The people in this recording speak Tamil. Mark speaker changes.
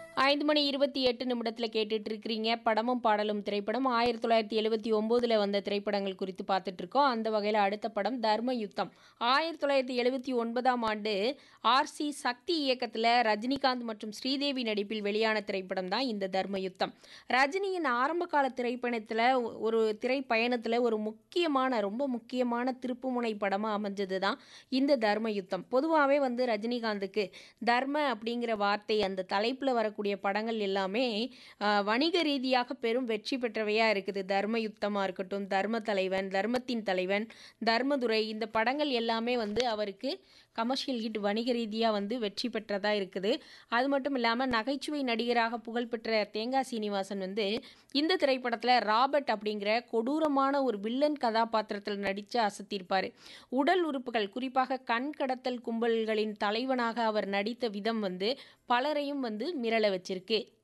Speaker 1: ஐந்து மணி இருபத்தி எட்டு நிமிடத்தில் கேட்டுட்டு இருக்கிறீங்க படமும் பாடலும் திரைப்படம் ஆயிரத்தி தொள்ளாயிரத்தி எழுபத்தி ஒம்போதில் வந்த திரைப்படங்கள் குறித்து பார்த்துட்டு இருக்கோம் அந்த வகையில் அடுத்த படம் தர்ம யுத்தம் ஆயிரத்தி தொள்ளாயிரத்தி எழுபத்தி ஒன்பதாம் ஆண்டு ஆர்சி சக்தி இயக்கத்தில் ரஜினிகாந்த் மற்றும் ஸ்ரீதேவி நடிப்பில் வெளியான திரைப்படம் தான் இந்த தர்ம யுத்தம் ரஜினியின் ஆரம்பகால திரைப்பயணத்தில் ஒரு திரைப்பயணத்தில் ஒரு முக்கியமான ரொம்ப முக்கியமான திருப்புமுனை படமாக அமைஞ்சது தான் இந்த தர்ம யுத்தம் பொதுவாகவே வந்து ரஜினிகாந்துக்கு தர்ம அப்படிங்கிற வார்த்தை அந்த தலைப்பில் வரக்கூடிய படங்கள் எல்லாமே ஆஹ், வணிக ரீதியாக பெரும் வெற்றி பெற்றவையாக இருக்குது தர்ம யுத்தமாக இருக்கட்டும் தர்ம தலைவன் தர்மத்தின் தலைவன் தர்மதுரை இந்த படங்கள் எல்லாமே வந்து அவருக்கு கமர்ஷியல் ஹிட் வணிக ரீதியாக வந்து வெற்றி பெற்றதாக இருக்குது அது மட்டும் இல்லாமல் நகைச்சுவை நடிகராக புகழ்பெற்ற தேங்காய் சீனிவாசன் வந்து இந்த திரைப்படத்தில் ராபர்ட் அப்படிங்கிற கொடூரமான ஒரு வில்லன் கதாபாத்திரத்தில் நடித்து அசத்தியிருப்பார் உடல் உறுப்புகள் குறிப்பாக கண் கடத்தல் கும்பல்களின் தலைவனாக அவர் நடித்த விதம் வந்து பலரையும் வந்து மிரள வச்சிருக்கு